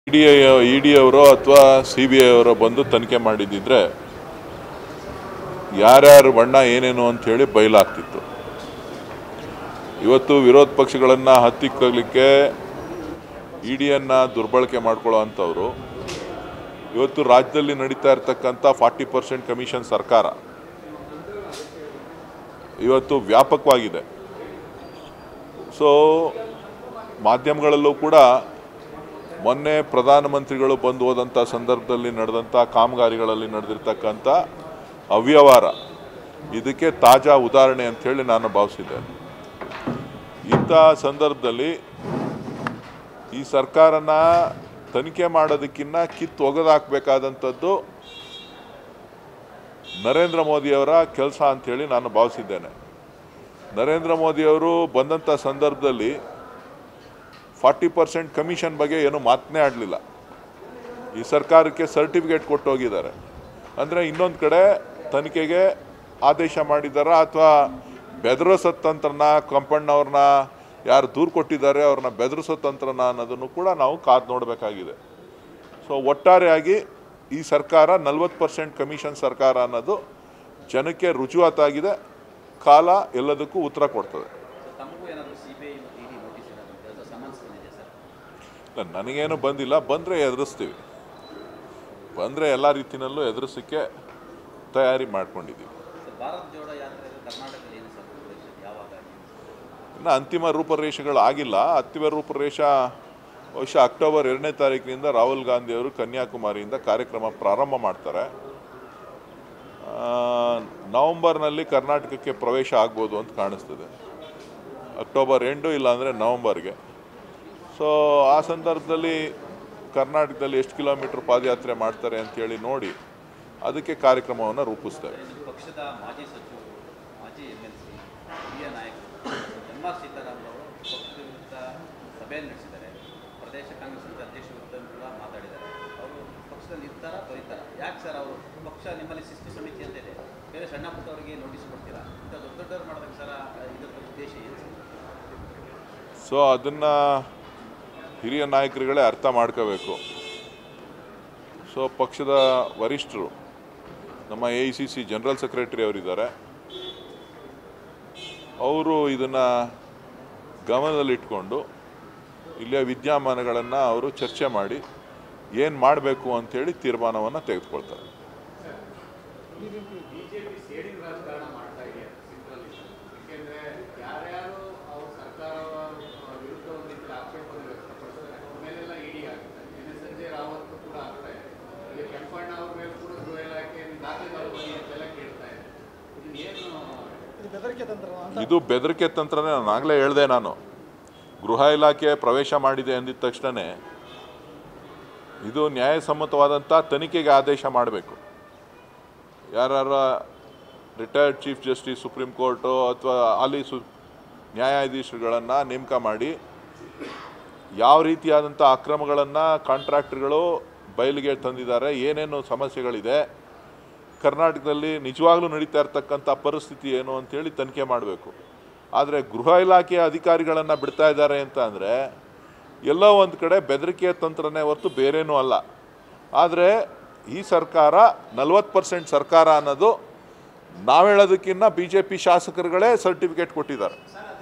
E D E D ಅವರು ಅಥವಾ C B I ಅವರು ಬಂದು ತನಿಖೆ ಮಾಡಿದ್ದಿದ್ರೆ ಯಾರ್ಯಾರ ಬಣ್ಣ ಏನೇನು ಅಂಥೇಳಿ ಬಯಲಾಗ್ತಿತ್ತು ಇವತ್ತು ವಿರೋಧ ಪಕ್ಷಗಳನ್ನು ಹತ್ತಿಕ್ಕಲಿಕ್ಕೆ ಇ ಡಿಯನ್ನು ದುರ್ಬಳಕೆ ಮಾಡ್ಕೊಳ್ಳೋ ಅಂಥವ್ರು ಇವತ್ತು ರಾಜ್ಯದಲ್ಲಿ ನಡೀತಾ ಇರ್ತಕ್ಕಂಥ ಫಾರ್ಟಿ ಪರ್ಸೆಂಟ್ ಕಮಿಷನ್ ಸರ್ಕಾರ ಇವತ್ತು ವ್ಯಾಪಕವಾಗಿದೆ ಸೊ ಮಾಧ್ಯಮಗಳಲ್ಲೂ ಕೂಡ ಮೊನ್ನೆ ಪ್ರಧಾನಮಂತ್ರಿಗಳು ಬಂದು ಹೋದಂಥ ಸಂದರ್ಭದಲ್ಲಿ ನಡೆದಂಥ ಕಾಮಗಾರಿಗಳಲ್ಲಿ ನಡೆದಿರ್ತಕ್ಕಂಥ ಅವ್ಯವಹಾರ ಇದಕ್ಕೆ ತಾಜಾ ಉದಾಹರಣೆ ಅಂಥೇಳಿ ನಾನು ಭಾವಿಸಿದ್ದೆ ಇಂಥ ಸಂದರ್ಭದಲ್ಲಿ ಈ ಸರ್ಕಾರನ ತನಿಖೆ ಮಾಡೋದಕ್ಕಿಂತ ಕಿತ್ತು ಒಗೆದಾಕಬೇಕಾದಂಥದ್ದು ನರೇಂದ್ರ ಮೋದಿಯವರ ಕೆಲಸ ಅಂಥೇಳಿ ನಾನು ಭಾವಿಸಿದ್ದೇನೆ ನರೇಂದ್ರ ಮೋದಿಯವರು ಬಂದಂಥ ಸಂದರ್ಭದಲ್ಲಿ ಫಾರ್ಟಿ ಪರ್ಸೆಂಟ್ ಕಮಿಷನ್ ಬಗ್ಗೆ ಏನು ಮಾತನೇ ಆಡಲಿಲ್ಲ ಈ ಸರ್ಕಾರಕ್ಕೆ ಸರ್ಟಿಫಿಕೇಟ್ ಕೊಟ್ಟು ಹೋಗಿದ್ದಾರೆ ಅಂದರೆ ಇನ್ನೊಂದು ಕಡೆ ತನಿಖೆಗೆ ಆದೇಶ ಮಾಡಿದಾರಾ ಅಥವಾ ಬೆದರಿಸೋ ತಂತ್ರನ ಕಂಪಣ್ಣವ್ರನ್ನ ಯಾರು ದೂರು ಕೊಟ್ಟಿದ್ದಾರೆ ಅವ್ರನ್ನ ಬೆದರಿಸೋ ತಂತ್ರನ ಅನ್ನೋದನ್ನು ಕೂಡ ನಾವು ಕಾದು ನೋಡಬೇಕಾಗಿದೆ ಸೊ ಒಟ್ಟಾರೆಯಾಗಿ ಈ ಸರ್ಕಾರ ನಲ್ವತ್ತು ಪರ್ಸೆಂಟ್ ಕಮಿಷನ್ ಸರ್ಕಾರ ಅನ್ನೋದು ಜನಕ್ಕೆ ರುಜುವಾತಾಗಿದೆ ಕಾಲ ಎಲ್ಲದಕ್ಕೂ ಉತ್ತರ ಕೊಡ್ತದೆ ತಮಗೂ ಏನಾದರೂ ಸಿ ಬಿ ಐ ಮತ್ತು ಇ ಡಿ ನೋಟಿಸ್ ಏನಾದರೂ ಅಥವಾ ಸಮನ್ಸ್ ಬಂದಿದೆ ಸರ್ ಇಲ್ಲ, ನನಗೇನು ಬಂದಿಲ್ಲ ಬಂದರೆ ಎದುರಿಸ್ತೀವಿ ಬಂದರೆ ಎಲ್ಲ ರೀತಿಯಲ್ಲೂ ಎದುರಿಸೋಕ್ಕೆ ತಯಾರಿ ಮಾಡ್ಕೊಂಡಿದ್ದೀವಿ ಸರ್ ಭಾರತ್ ಜೋಡೋ ಯಾತ್ರೆ ಕರ್ನಾಟಕದಲ್ಲಿ ಏನು ಸರ್ ರೂಪರೇಷೆ ಯಾವಾಗ ಇನ್ನು ಅಂತಿಮ ರೂಪರೇಷೆಗಳು ಆಗಿಲ್ಲ ಅಂತಿಮ ರೂಪರೇಷ ಬಹುಶಃ ಅಕ್ಟೋಬರ್ ಎರಡನೇ ತಾರೀಕಿನಿಂದ ರಾಹುಲ್ ಗಾಂಧಿಯವರು ಕನ್ಯಾಕುಮಾರಿಯಿಂದ ಕಾರ್ಯಕ್ರಮ ಪ್ರಾರಂಭ ಮಾಡ್ತಾರೆ ಆ, ನವೆಂಬರ್ನಲ್ಲಿ ಕರ್ನಾಟಕಕ್ಕೆ ಪ್ರವೇಶ ಆಗ್ಬೋದು ಅಂತ ಕಾಣಿಸ್ತದೆ ಅಕ್ಟೋಬರ್ ಎಂಟು ಇಲ್ಲಾಂದರೆ ನವೆಂಬರ್ಗೆ ಸೊ ಆ ಸಂದರ್ಭದಲ್ಲಿ ಕರ್ನಾಟಕದಲ್ಲಿ ಎಷ್ಟು ಕಿಲೋಮೀಟ್ರ್ ಪಾದಯಾತ್ರೆ ಮಾಡ್ತಾರೆ ಅಂತೇಳಿ ನೋಡಿ ಅದಕ್ಕೆ ಕಾರ್ಯಕ್ರಮವನ್ನು ರೂಪಿಸ್ತೇವೆ ನಿಮ್ಮ ಪಕ್ಷದ ಮಾಜಿ ಸಚಿವರು ಮಾಜಿ ಎಮ್ ಎಲ್ ಸಿ ಹಿರಿಯ ನಾಯಕರು ಎಂ ಆರ್ ಸೀತಾರಾಮ್ ಅವರು ಪಕ್ಷದ ವಿರುದ್ಧ ಸಭೆಯನ್ನು ನಡೆಸಿದ್ದಾರೆ ಪ್ರದೇಶ ಕಾಂಗ್ರೆಸ್ ಅಧ್ಯಕ್ಷ ವಿರುದ್ಧ ಕೂಡ ಮಾತಾಡಿದ್ದಾರೆ ಅವರು ಪಕ್ಷದಲ್ಲಿ ಇರ್ತಾರ ತೊರಿತಾರ ಯಾಕೆ ಸರ್ ಅವರು ಪಕ್ಷ ನಿಮ್ಮಲ್ಲಿ ಶಿಸ್ತು ಸಮಿತಿ ಅಂತ ಇದೆ ಬೇರೆ ಸಣ್ಣ ಪುಟ್ಟವರಿಗೆ ನೋಟಿಸ್ ಕೊಡ್ತೀರಾ ಇಂಥ ದೊಡ್ಡ ದೊಡ್ಡವ್ರು ಮಾಡಿದಾಗ ಸರ್ ಇದರ ಉದ್ದೇಶ ಏನು ಸರ್ ಸೊ ಅದನ್ನು ಹಿರಿಯ ನಾಯಕರುಗಳೇ ಅರ್ಥ ಮಾಡ್ಕೋಬೇಕು ಸೊ ಪಕ್ಷದ ವರಿಷ್ಠರು ನಮ್ಮ A I C C general secretary ಅವರಿದ್ದಾರೆ ಅವರು ಇದನ್ನು ಗಮನದಲ್ಲಿಟ್ಕೊಂಡು ಇಲ್ಲಿಯ ವಿದ್ಯಮಾನಗಳನ್ನು ಅವರು ಚರ್ಚೆ ಮಾಡಿ ಏನು ಮಾಡಬೇಕು ಅಂಥೇಳಿ ತೀರ್ಮಾನವನ್ನು ತೆಗೆದುಕೊಳ್ತಾರೆ ಬಿಜೆಪಿ ಸೇಡಿನ ರಾಜಕಾರಣ ಮಾಡ್ತಾ ಇದೆ ಸಿಂಪಲ್ ಯಾಕೆಂದ್ರೆ ಯಾರ್ಯಾರು ಅವ್ರ ಸರ್ಕಾರ ವಿರುದ್ಧ ಒಂದು ರೀತಿಯ ಆಕ್ಷೇಪವನ್ನು ವ್ಯಕ್ತಪಡಿಸಿದ್ರೆ ಅವ್ರ ಮೇಲೆಲ್ಲ ಇಡಿ ಆಗುತ್ತೆ ನಿನ್ನೆ ಸಂಜೆ ರಾವತ್ ಕೂಡ ಆಗ್ತಾ ಇದೆ ಈಗ ಕೆಂಪಣ್ಣ ಅವ್ರ ಮೇಲೆ ಕೂಡ ಗೃಹ ಇಲಾಖೆ ದಾಖಲೆಗಳು ಬನ್ನಿ ಅಂತೆಲ್ಲ ಕೇಳ್ತಾ ಇದೆ ಇದು ಏನು ಇದು ಬೆದರಿಕೆ ತಂತ್ರ ಅಂತ ಇದು ಬೆದರಿಕೆ ತಂತ್ರನೇ ನಾನು ಆಗಲೇ ಹೇಳಿದೆ ನಾನು ಗೃಹ ಇಲಾಖೆ ಪ್ರವೇಶ ಮಾಡಿದೆ ಅಂದಿದ ತಕ್ಷಣವೇ ಇದು ನ್ಯಾಯಸಮ್ಮತವಾದಂಥ ತನಿಖೆಗೆ ಆದೇಶ ಮಾಡಬೇಕು ಯಾರ್ಯಾರ retired chief justice supreme court ಅಥವಾ ಹಾಲಿ ಸು ನ್ಯಾಯಾಧೀಶರುಗಳನ್ನು ನೇಮಕ ಮಾಡಿ ಯಾವ ರೀತಿಯಾದಂಥ ಅಕ್ರಮಗಳನ್ನು ಕಾಂಟ್ರಾಕ್ಟ್ರುಗಳು ಬಯಲಿಗೆ ತಂದಿದ್ದಾರೆ ಏನೇನು ಸಮಸ್ಯೆಗಳಿದೆ ಕರ್ನಾಟಕದಲ್ಲಿ ನಿಜವಾಗ್ಲೂ ನಡೀತಾ ಇರ್ತಕ್ಕಂಥ ಪರಿಸ್ಥಿತಿ ಏನು ಅಂತೇಳಿ ತನಿಖೆ ಮಾಡಬೇಕು ಆದರೆ ಗೃಹ ಇಲಾಖೆಯ ಅಧಿಕಾರಿಗಳನ್ನು ಬಿಡ್ತಾ ಇದ್ದಾರೆ ಅಂತ ಅಂದರೆ ಎಲ್ಲೋ ಒಂದು ಕಡೆ ಬೆದರಿಕೆಯ ತಂತ್ರನೇ ಹೊರತು ಬೇರೇನೂ ಅಲ್ಲ ಆದರೆ ಈ ಸರ್ಕಾರ ನಲ್ವತ್ತು ಪರ್ಸೆಂಟ್ ಸರ್ಕಾರ ಅನ್ನೋದು ನಾವು ಹೇಳೋದಕ್ಕಿಂತ ಬಿ ಜೆ ಪಿ ಶಾಸಕರುಗಳೇ ಸರ್ಟಿಫಿಕೇಟ್ ಕೊಟ್ಟಿದ್ದಾರೆ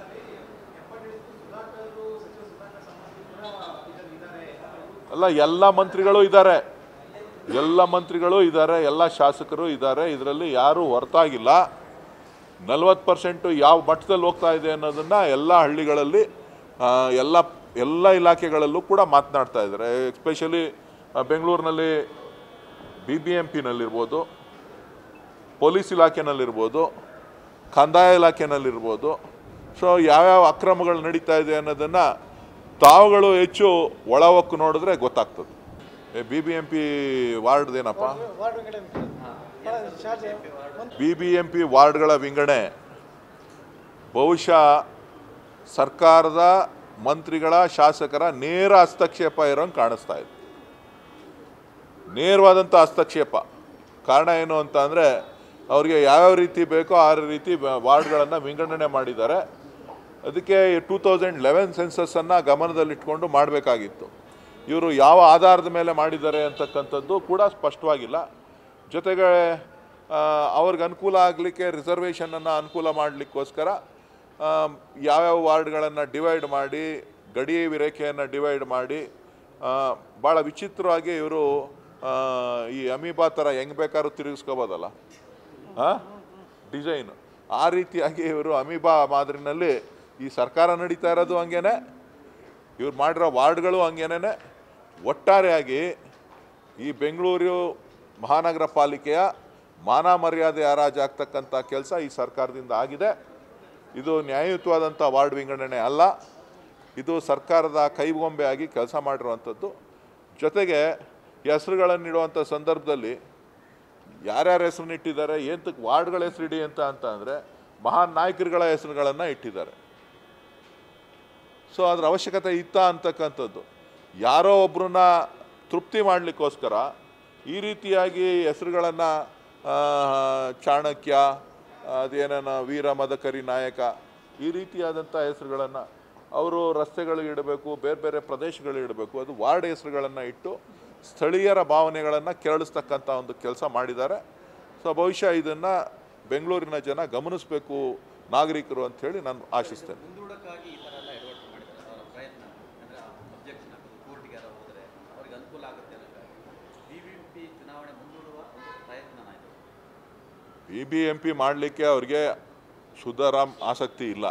ಅಲ್ಲ ಎಲ್ಲ ಮಂತ್ರಿಗಳು ಇದ್ದಾರೆ ಎಲ್ಲ ಮಂತ್ರಿಗಳು ಇದ್ದಾರೆ ಎಲ್ಲ ಶಾಸಕರು ಇದ್ದಾರೆ ಇದರಲ್ಲಿ ಯಾರೂ ಹೊರತಾಗಿಲ್ಲ ನಲ್ವತ್ತು ಪರ್ಸೆಂಟು ಯಾವ ಮಟ್ಟದಲ್ಲಿ ಹೋಗ್ತಾ ಇದೆ ಅನ್ನೋದನ್ನು ಎಲ್ಲ ಹಳ್ಳಿಗಳಲ್ಲಿ ಆ, ಎಲ್ಲ ಎಲ್ಲ ಇಲಾಖೆಗಳಲ್ಲೂ ಕೂಡ ಮಾತನಾಡ್ತಾ ಇದ್ದಾರೆ ಎಸ್ಪೆಷಲಿ ಬೆಂಗಳೂರಿನಲ್ಲಿ ಬಿ ಬಿ ಎಂ ಪಿನಲ್ಲಿರ್ಬೋದು ಪೊಲೀಸ್ ಇಲಾಖೆನಲ್ಲಿರ್ಬೋದು ಕಂದಾಯ ಇಲಾಖೆನಲ್ಲಿರ್ಬೋದು ಸೊ ಯಾವ್ಯಾವ ಅಕ್ರಮಗಳು ನಡೀತಾ ಇದೆ ಅನ್ನೋದನ್ನು ತಾವುಗಳು ಹೆಚ್ಚು ಒಳವಕ್ಕು ನೋಡಿದ್ರೆ ಗೊತ್ತಾಗ್ತದೆ ಬಿ ಬಿ ಎಂ ಪಿ ವಾರ್ಡ್ದೇನಪ್ಪ ವಾರ್ಡ್ ವಿಂಗಡಣೆ ಚಾರ್ಜ್ ಒಂದು ಬಿ ಬಿ ಎಂ ಪಿ ವಾರ್ಡ್ಗಳ ವಿಂಗಡಣೆ ಬಹುಶಃ ಸರ್ಕಾರದ ಮಂತ್ರಿಗಳ ಶಾಸಕರ ನೇರ ಹಸ್ತಕ್ಷೇಪ ಇರೋಂಗೆ ಕಾಣಿಸ್ತಾ ಇದೆ ನೇರವಾದಂಥ ಹಸ್ತಕ್ಷೇಪ ಕಾರಣ ಏನು ಅಂತ ಅಂದರೆ ಅವ್ರಿಗೆ ಯಾವ್ಯಾವ ರೀತಿ ಬೇಕೋ ಆ ರೀತಿ ವಾರ್ಡ್ಗಳನ್ನು ವಿಂಗಡಣೆ ಮಾಡಿದ್ದಾರೆ ಅದಕ್ಕೆ ಟೂ ತೌಸಂಡ್ ಲೆವೆನ್ ಸೆನ್ಸಸ್ಸನ್ನು ಗಮನದಲ್ಲಿಟ್ಕೊಂಡು ಮಾಡಬೇಕಾಗಿತ್ತು ಇವರು ಯಾವ ಆಧಾರದ ಮೇಲೆ ಮಾಡಿದ್ದಾರೆ ಅಂತಕ್ಕಂಥದ್ದು ಕೂಡ ಸ್ಪಷ್ಟವಾಗಿಲ್ಲ ಜೊತೆಗೆ ಆ, ಅವ್ರಿಗೆ ಅನುಕೂಲ ಆಗಲಿಕ್ಕೆ ರಿಸರ್ವೇಷನನ್ನು ಅನುಕೂಲ ಮಾಡಲಿಕ್ಕೋಸ್ಕರ ಯಾವ್ಯಾವ ವಾರ್ಡ್ಗಳನ್ನು ಡಿವೈಡ್ ಮಾಡಿ ಗಡಿ ರೇಖೆಯನ್ನು ಡಿವೈಡ್ ಮಾಡಿ ಭಾಳ ವಿಚಿತ್ರವಾಗಿ ಇವರು ಈ ಅಮೀಬಾ ಥರ ಹೆಂಗೆ ಬೇಕಾದ್ರೂ ತಿರುಗಿಸ್ಕೋಬೋದಲ್ಲ ಹಾಂ ಡಿಸೈನು ಆ ರೀತಿಯಾಗಿ ಇವರು ಅಮೀಬಾ ಮಾದರಿನಲ್ಲಿ ಈ ಸರ್ಕಾರ ನಡೀತಾ ಇರೋದು ಹಂಗೇನೆ ಇವ್ರು ಮಾಡಿರೋ ವಾರ್ಡ್ಗಳು ಹಂಗೇನೆ ಒಟ್ಟಾರೆಯಾಗಿ ಈ ಬೆಂಗಳೂರು ಮಹಾನಗರ ಪಾಲಿಕೆಯ ಮಾನ ಮರ್ಯಾದೆ ಹರಾಜಾಗ್ತಕ್ಕಂಥ ಕೆಲಸ ಈ ಸರ್ಕಾರದಿಂದ ಆಗಿದೆ ಇದು ನ್ಯಾಯಯುತವಾದಂಥ ವಾರ್ಡ್ ವಿಂಗಡಣೆ ಅಲ್ಲ ಇದು ಸರ್ಕಾರದ ಕೈಗೊಂಬೆ ಆಗಿ ಕೆಲಸ ಮಾಡಿರುವಂಥದ್ದು ಜೊತೆಗೆ ಹೆಸರುಗಳನ್ನಿಡುವಂಥ ಸಂದರ್ಭದಲ್ಲಿ ಯಾರ್ಯಾರ ಹೆಸರನ್ನ ಇಟ್ಟಿದ್ದಾರೆ ಏಂತಕ್ಕೆ ವಾರ್ಡ್ಗಳ ಹೆಸರಿಡಿ ಅಂತ ಅಂತ ಅಂದರೆ ಮಹಾನ್ ನಾಯಕರುಗಳ ಹೆಸರುಗಳನ್ನು ಇಟ್ಟಿದ್ದಾರೆ ಸೊ ಅದ್ರ ಅವಶ್ಯಕತೆ ಇತ್ತ ಅಂತಕ್ಕಂಥದ್ದು ಯಾರೋ ಒಬ್ಬರನ್ನ ತೃಪ್ತಿ ಮಾಡಲಿಕ್ಕೋಸ್ಕರ ಈ ರೀತಿಯಾಗಿ ಹೆಸರುಗಳನ್ನು ಚಾಣಕ್ಯ ಅದೇನೇನ ವೀರ ಮದಕರಿ ನಾಯಕ ಈ ರೀತಿಯಾದಂಥ ಹೆಸರುಗಳನ್ನು ಅವರು ರಸ್ತೆಗಳಿಗೆ ಇಡಬೇಕು ಬೇರೆ ಬೇರೆ ಪ್ರದೇಶಗಳಿಗೆ ಇಡಬೇಕು ಅದು ವಾರ್ಡ್ ಹೆಸರುಗಳನ್ನು ಇಟ್ಟು ಸ್ಥಳೀಯರ ಭಾವನೆಗಳನ್ನು ಕೆರಳಿಸ್ತಕ್ಕಂಥ ಒಂದು ಕೆಲಸ ಮಾಡಿದ್ದಾರೆ ಸೊ ಬಹುಶಃ ಇದನ್ನು ಬೆಂಗಳೂರಿನ ಜನ ಗಮನಿಸಬೇಕು ನಾಗರಿಕರು ಅಂಥೇಳಿ ನಾನು ಆಶಿಸ್ತೇನೆ ಮುಂದೂಡಕ್ಕಾಗಿ ಈ ಥರ ಎಲ್ಲ ಎಡವಟ್ಟು ಮಾಡಿದ್ದಾರೆ ಅವರ ಪ್ರಯತ್ನ ಅಂದರೆ ಅಬ್ಜೆಕ್ಷನ್ ಹಾಕೋದು ಕೋರ್ಟ್ಗೆ ಯಾರೋ ಹೋದರೆ ಅವ್ರಿಗೆ ಅನುಕೂಲ ಆಗುತ್ತೆ ಅನ್ನೋಕ್ಕಾಗಿ ಬಿ ಬಿ ಪಿ ಚುನಾವಣೆ ಮುಂದೂಡುವ ಒಂದು ಪ್ರಯತ್ನನ ಇದು ಬಿ ಬಿ ಎಂ ಪಿ ಮಾಡಲಿಕ್ಕೆ ಅವ್ರಿಗೆ ಸುಧಾರಾಮ್ ಆಸಕ್ತಿ ಇಲ್ಲ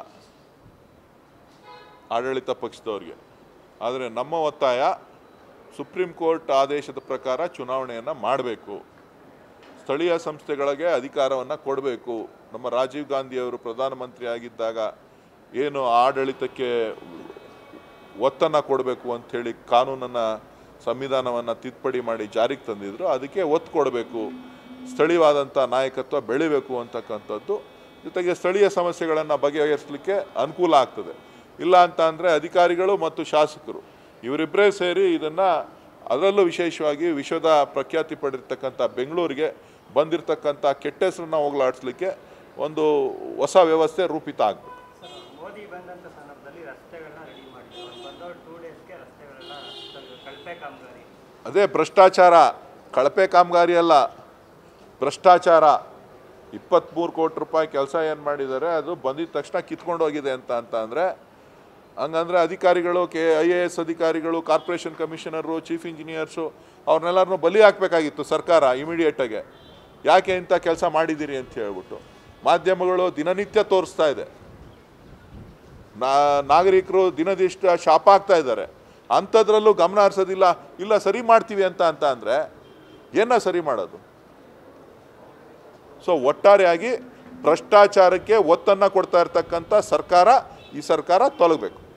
ಆಡಳಿತ ಪಕ್ಷದವ್ರಿಗೆ ಆದರೆ ನಮ್ಮ ಒತ್ತಾಯ ಸುಪ್ರೀಂ ಕೋರ್ಟ್ ಆದೇಶದ ಪ್ರಕಾರ ಚುನಾವಣೆಯನ್ನು ಮಾಡಬೇಕು ಸ್ಥಳೀಯ ಸಂಸ್ಥೆಗಳಿಗೆ ಅಧಿಕಾರವನ್ನು ಕೊಡಬೇಕು ನಮ್ಮ ರಾಜೀವ್ ಗಾಂಧಿಯವರು ಪ್ರಧಾನಮಂತ್ರಿ ಆಗಿದ್ದಾಗ ಏನು ಆಡಳಿತಕ್ಕೆ ಒತ್ತನ್ನು ಕೊಡಬೇಕು ಅಂಥೇಳಿ ಕಾನೂನನ್ನು ಸಂವಿಧಾನವನ್ನು ತಿದ್ದುಪಡಿ ಮಾಡಿ ಜಾರಿಗೆ ತಂದಿದ್ರು ಅದಕ್ಕೆ ಒತ್ತು ಕೊಡಬೇಕು ಸ್ಥಳೀಯವಾದಂಥ ನಾಯಕತ್ವ ಬೆಳಿಬೇಕು ಅಂತಕ್ಕಂಥದ್ದು ಜೊತೆಗೆ ಸ್ಥಳೀಯ ಸಮಸ್ಯೆಗಳನ್ನು ಬಗೆಹರಿಸಲಿಕ್ಕೆ ಅನುಕೂಲ ಆಗ್ತದೆ ಇಲ್ಲ ಅಂತ ಅಂದರೆ ಅಧಿಕಾರಿಗಳು ಮತ್ತು ಶಾಸಕರು ಇವರಿಬ್ಬರೇ ಸೇರಿ ಇದನ್ನು ಅದರಲ್ಲೂ ವಿಶೇಷವಾಗಿ ವಿಶ್ವದ ಪ್ರಖ್ಯಾತಿ ಪಡೆದಿರ್ತಕ್ಕಂಥ ಬೆಂಗಳೂರಿಗೆ ಬಂದಿರತಕ್ಕಂಥ ಕೆಟ್ಟ ಹೆಸರನ್ನ ಹೋಗಲಾಡಿಸ್ಲಿಕ್ಕೆ ಒಂದು ಹೊಸ ವ್ಯವಸ್ಥೆ ರೂಪಿತ ಆಗಬೇಕು ಸರ್ ಮೋದಿ ಬಂದಂಥ ಸಂದರ್ಭದಲ್ಲಿ ರಸ್ತೆಗಳನ್ನ ರೆಡಿ ಮಾಡಿದ್ರು ಅವ್ರು ಬಂದವ್ರು ಟೂ ಡೇಸ್ಗೆ ರಸ್ತೆಗಳೆಲ್ಲ ಕಳಪೆ ಕಾಮಗಾರಿ ಅದೇ ಭ್ರಷ್ಟಾಚಾರ ಕಳಪೆ ಕಾಮಗಾರಿ ಅಲ್ಲ ಭ್ರಷ್ಟಾಚಾರ ಇಪ್ಪತ್ತ್ಮೂರು ಕೋಟಿ ರೂಪಾಯಿ ಕೆಲಸ ಏನು ಮಾಡಿದ್ದಾರೆ ಅದು ಬಂದಿದ ತಕ್ಷಣ ಕಿತ್ಕೊಂಡು ಹೋಗಿದೆ ಅಂತ ಅಂತ ಅಂದರೆ ಹಂಗಂದ್ರೆ ಅಧಿಕಾರಿಗಳು ಕೆ ಐ ಎ ಎಸ್ ಅಧಿಕಾರಿಗಳು ಕಾರ್ಪೊರೇಷನ್ ಕಮಿಷನರು ಚೀಫ್ ಇಂಜಿನಿಯರ್ಸು ಅವ್ರನ್ನೆಲ್ಲರನ್ನೂ ಬಲಿ ಹಾಕಬೇಕಾಗಿತ್ತು ಸರ್ಕಾರ ಇಮಿಡಿಯೇಟಾಗೆ ಯಾಕೆ ಇಂಥ ಕೆಲಸ ಮಾಡಿದ್ದೀರಿ ಅಂತ ಹೇಳ್ಬಿಟ್ಟು ಮಾಧ್ಯಮಗಳು ದಿನನಿತ್ಯ ತೋರಿಸ್ತಾ ಇದೆ ನಾ ನಾಗರಿಕರು ದಿನದಿಷ್ಟ ಶಾಪ ಆಗ್ತಾ ಇದ್ದಾರೆ ಅಂಥದ್ರಲ್ಲೂ ಗಮನ ಹರಿಸೋದಿಲ್ಲ ಇಲ್ಲ ಸರಿ ಮಾಡ್ತೀವಿ ಅಂತ ಅಂತ ಅಂದರೆ ಏನ ಸರಿ ಮಾಡೋದು ಸೊ ಒಟ್ಟಾರೆಯಾಗಿ ಭ್ರಷ್ಟಾಚಾರಕ್ಕೆ ಒತ್ತನ್ನು ಕೊಡ್ತಾ ಇರ್ತಕ್ಕಂಥ ಸರ್ಕಾರ ಈ ಸರ್ಕಾರ ತೊಲಗಬೇಕು